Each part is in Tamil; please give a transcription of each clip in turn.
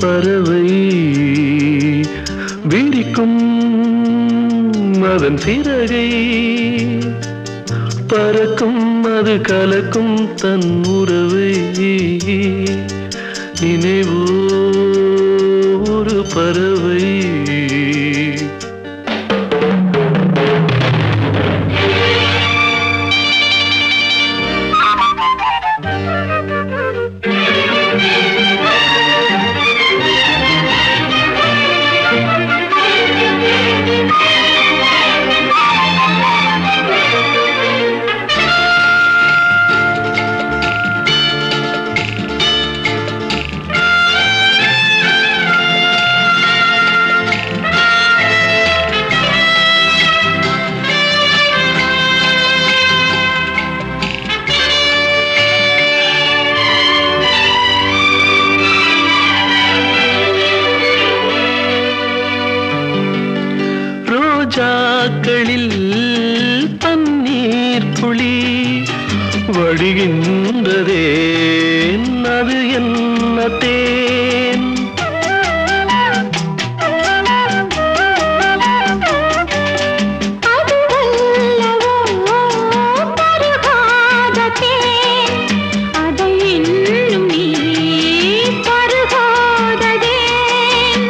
பறவை விரிக்கும் அதன் சிறகை பறக்கும் அது கலக்கும் தன் உறவை நினைவோ ஒரு பறவை ரோஜாக்களில் பன்னீர் துளி வழிகின்றதே அது என்ன தேன் அதுவல்லவோ பருகாத தேன் அதை இன்னும் நீ பருகாததேன்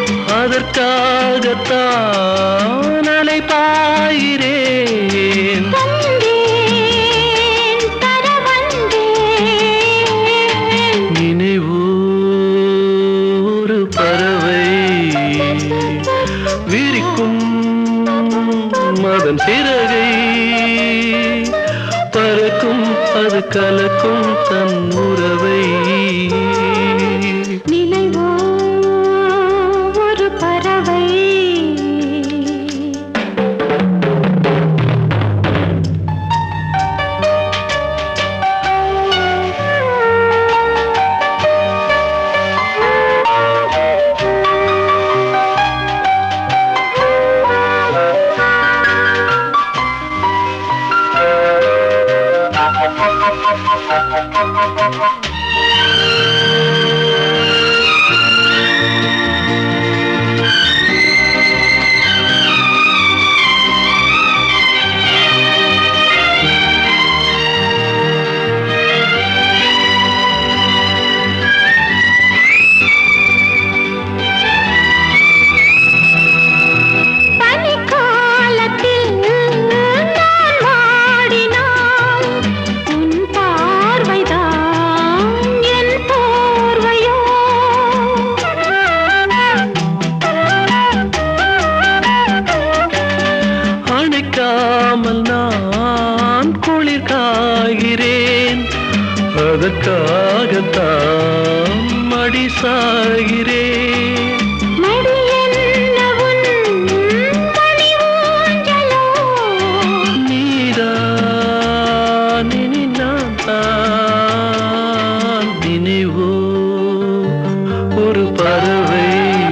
அதற்காகத்தான் அலை பாயிரேன் வந்தேன் தர வந்தேன் நினைவோ ஒரு பறவை விரிக்கும் அதன் சிறகை பறக்கும் அது கலக்கும் தன் உறவை நினைவோ ஒரு பறவை பனிக்காலத்தில் நான் வாடினால் உன் பார்வைதான் என் போர்வையோ அணைக்காமல் நான் குளிர் காகிறேன் அதற்காகத்தான் மடி சாகிறேன் மடி என்ன உன் மணி ஊஞ்சலோ நீதான் இனி நான் தான் நினைவோ ஒரு பறவை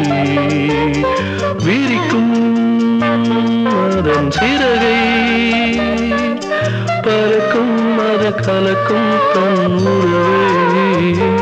விரிக்கும் அதன் சிறகை பறக்கும் அது கலக்கும் தன் உறவை